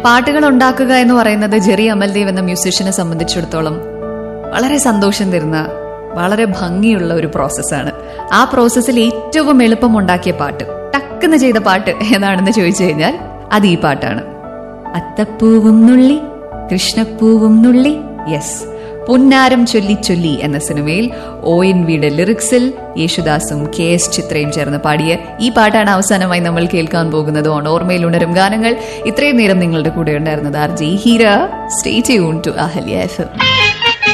പാട്ടുകൾ ഉണ്ടാക്കുക എന്ന് പറയുന്നത് ജെറി അമൽദേവ് എന്ന മ്യൂസീഷ്യനെ സംബന്ധിച്ചിടത്തോളം വളരെ സന്തോഷം തരുന്ന വളരെ ഭംഗിയുള്ള ഒരു പ്രോസസ്സാണ് ആ പ്രോസസ്സിൽ ഏറ്റവും എളുപ്പം ഉണ്ടാക്കിയ പാട്ട് ടക്കെന്ന് ചെയ്ത പാട്ട് ഏതാണെന്ന് ചോദിച്ചു കഴിഞ്ഞാൽ അത് ഈ പാട്ടാണ് അത്തപ്പൂവും നുള്ളി കൃഷ്ണപ്പൂവും നുള്ളി യെസ് പുന്നാരം ചൊല്ലി ചൊല്ലി എന്ന സിനിമയിൽ ഒ എൻ വിയുടെ ലിറിക്സിൽ യേശുദാസും കെ എസ് ചിത്രയും ചേർന്ന് പാടിയ ഈ പാട്ടാണ് അവസാനമായി നമ്മൾ കേൾക്കാൻ പോകുന്നത് ഓൺ ഓർമ്മയിൽ ഉണരും ഗാനങ്ങൾ ഇത്രയും നേരം നിങ്ങളുടെ കൂടെ ഉണ്ടായിരുന്നത് R G Heera stay tune to Ahalya F M